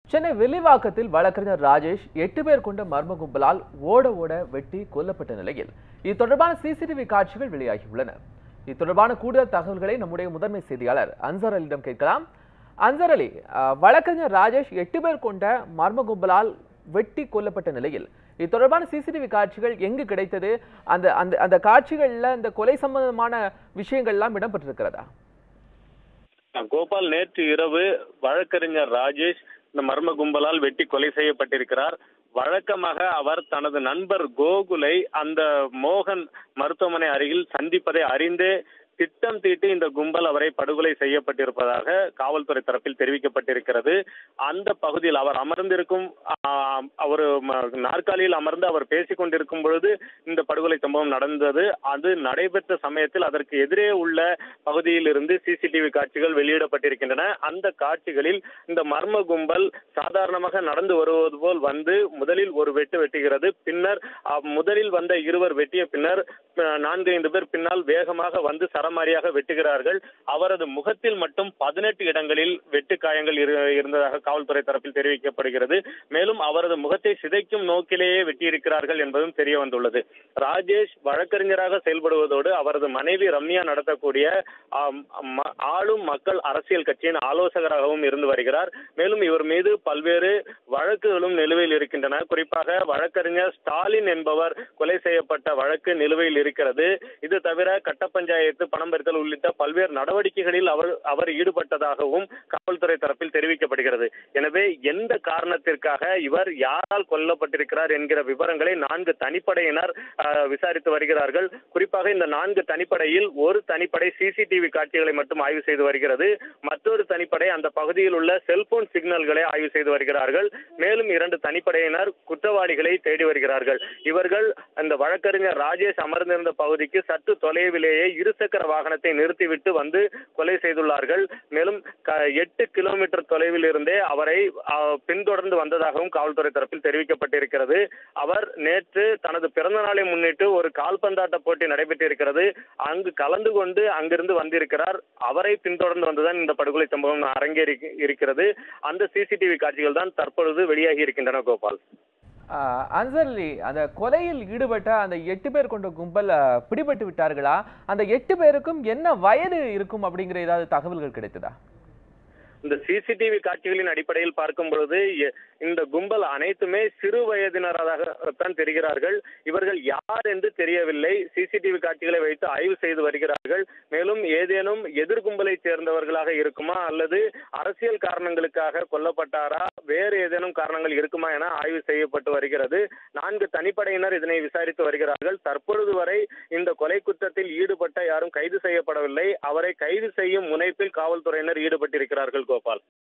சென்னை வில்லிவாக்கத்தில் வழக்கறிஞர் ராஜேஷ் எட்டு பேர் கொண்ட மர்ம கும்பலால் ஓட ஓட வெட்டி கொல்லப்பட்ட நிலையில் இது தொடர்பான சிசிடிவி காட்சிகள் வெளியாகியுள்ளன இது தொடர்பான கூடுதல் தகவல்களை நம்முடைய முதன்மை செய்தியாளர் அன்சர் அலியிடம் கேட்கலாம் அன்சர் அலி அஹ், வழக்கறிஞர் ராஜேஷ் எட்டு பேர் கொண்ட மர்ம கும்பலால் வெட்டி கொல்லப்பட்ட நிலையில் இது தொடர்பான சிசிடிவி காட்சிகள் எங்கு கிடைத்தது அந்த அந்த அந்த காட்சிகள்ல இந்த கொலை சம்பந்தமான விஷயங்கள்லாம் இடம்பெற்றிருக்கிறதா கோபால் நேற்று இரவு வழக்கறிஞர் ராஜேஷ் இந்த மர்ம கும்பலால் வெட்டி கொலை செய்யப்பட்டிருக்கிறார் வழக்கமாக அவர் தனது நண்பர் கோகுலை அந்த மோகன் மருத்துவமனை அருகில் சந்திப்பதை அறிந்தே திட்டம் தீட்டி இந்த கும்பல் அவரை படுகொலை செய்யப்பட்டிருப்பதாக காவல்துறை தரப்பில் தெரிவிக்கப்பட்டிருக்கிறது அந்த பகுதியில் அவர் அமர்ந்திருக்கும் ஆஹ், ஒரு ம- நாற்காலியில் அமர்ந்து அவர் பேசிக் கொண்டிருக்கும் பொழுது இந்த படுகொலை சம்பவம் நடந்தது அது நடைபெற்ற சமயத்தில் அதற்கு எதிரே உள்ள பகுதியில் இருந்து சிசிடிவி காட்சிகள் வெளியிடப்பட்டிருக்கின்றன அந்த காட்சிகளில் இந்த மர்ம கும்பல் சாதாரணமாக நடந்து வருவது போல் வந்து முதலில் ஒரு வெட்டு வெட்டுகிறது பின்னர் அஹ், முதலில் வந்த இருவர் வெட்டிய பின்னர் அஹ், நான்கு ஐந்து பேர் பின்னால் வேகமாக வந்து சரமாரியாக வெட்டுகிறார்கள் அவரது முகத்தில் மட்டும் பதினெட்டு இடங்களில் வெட்டு காயங்கள் இரு- இருந்ததாக காவல்துறை தரப்பில் தெரிவிக்கப்படுகிறது மேலும் அவரது முகத்தை சிதைக்கும் நோக்கிலேயே வெட்டியிருக்கிறார்கள் என்பதும் தெரிய வந்துள்ளது ராஜேஷ் வழக்கறிஞராக செயல்படுவதோடு அவரது மனைவி ரம்யா நடத்தக்கூடிய ஆம், ம- ஆளும் மக்கள் அரசியல் கட்சியின் ஆலோசகராகவும் இருந்து வருகிறார் மேலும் இவர் மீது பல்வேறு வழக்குகளும் நிலுவையில் இருக்கின்றன குறிப்பாக வழக்கறிஞர் ஸ்டாலின் என்பவர் கொலை செய்யப்பட்ட வழக்கு நிலுவையில் இருக்கிறது இது தவிர கட்ட பஞ்சாயத்து பணம் பெறுதல் உள்ளிட்ட பல்வேறு நடவடிக்கைகளில் அவர் அவர் ஈடுபட்டதாகவும் காவல்துறை தரப்பில் தெரிவிக்கப்படுகிறது எனவே எந்த காரணத்திற்காக இவர் யாரால் கொல்லப்பட்டிருக்கிறார் என்கிற விவரங்களை நான்கு தனிப்படையினர் அஹ், விசாரித்து வருகிறார்கள் குறிப்பாக இந்த நான்கு தனிப்படையில் ஒரு தனிப்படை சிசிடிவி காட்சிகளை மட்டும் ஆய்வு செய்து வருகிறது மற்றொரு தனிப்படை அந்த பகுதியில் உள்ள செல்போன் சிக்னல்களை ஆய்வு செய்து வருகிறார்கள் மேலும் இரண்டு தனிப்படையினர் குற்றவாளிகளை தேடி வருகிறார்கள் இவர்கள் அந்த வழக்கறிஞர் ராஜேஷ் அமர்ந்திருந்த பகுதிக்கு சற்று தொலைவிலேயே இருசக்கர வாகனத்தை நிறுத்திவிட்டு வந்து கொலை செய்துள்ளார்கள் மேலும் க- எட்டு கிலோமீட்டர் தொலைவில் இருந்தே அவரை அஹ், பின்தொடர்ந்து வந்ததாகவும் காவல்துறை தரப்பில் தெரிவிக்கப்பட்டிருக்கிறது அவர் நேற்று தனது பிறந்த நாளை முன்னிட்டு ஒரு கால்பந்தாட்ட போட்டி நடைபெற்றிருக்கிறது அங்கு கலந்து கொண்டு அங்கிருந்து வந்திருக்கிறார் அவரை பின்தொடர்ந்து வந்துதான் இந்த படுகொலை சம்பவம் அரங்கேறி இருக்கிறது அந்த சிசிடிவி காட்சிகள் தான் தற்பொழுது வெளியாகி இருக்கின்றன கோபால் ஆஹ் அன்சர் அலி அந்த கொலையில் ஈடுபட்ட அந்த எட்டு பேர் கொண்ட கும்பல் ஆஹ், பிடிபட்டு விட்டார்களா அந்த எட்டு பேருக்கும் என்ன வயது இருக்கும் அப்படிங்கிற ஏதாவது தகவல்கள் கிடைத்ததா இந்த சிசிடிவி காட்சிகளின் அடிப்படையில் பார்க்கும் பொழுது எ- இந்த கும்பல் அனைத்துமே சிறு வயதினராகத்தான் தெரிகிறார்கள் இவர்கள் யார் என்று தெரியவில்லை சிசிடிவி காட்சிகளை வைத்து ஆய்வு செய்து வருகிறார்கள் மேலும் ஏதேனும் எதிர் கும்பலை சேர்ந்தவர்களாக இருக்குமா அல்லது அரசியல் காரணங்களுக்காக கொல்லப்பட்டாரா வேறு ஏதேனும் காரணங்கள் இருக்குமா என ஆய்வு செய்யப்பட்டு வருகிறது நான்கு தனிப்படையினர் இதனை விசாரித்து வருகிறார்கள் தற்பொழுது வரை இந்த கொலை குற்றத்தில் ஈடுபட்ட யாரும் கைது செய்யப்படவில்லை அவரை கைது செய்யும் முனைப்பில் காவல்துறையினர் ஈடுபட்டிருக்கிறார்கள் கோபால்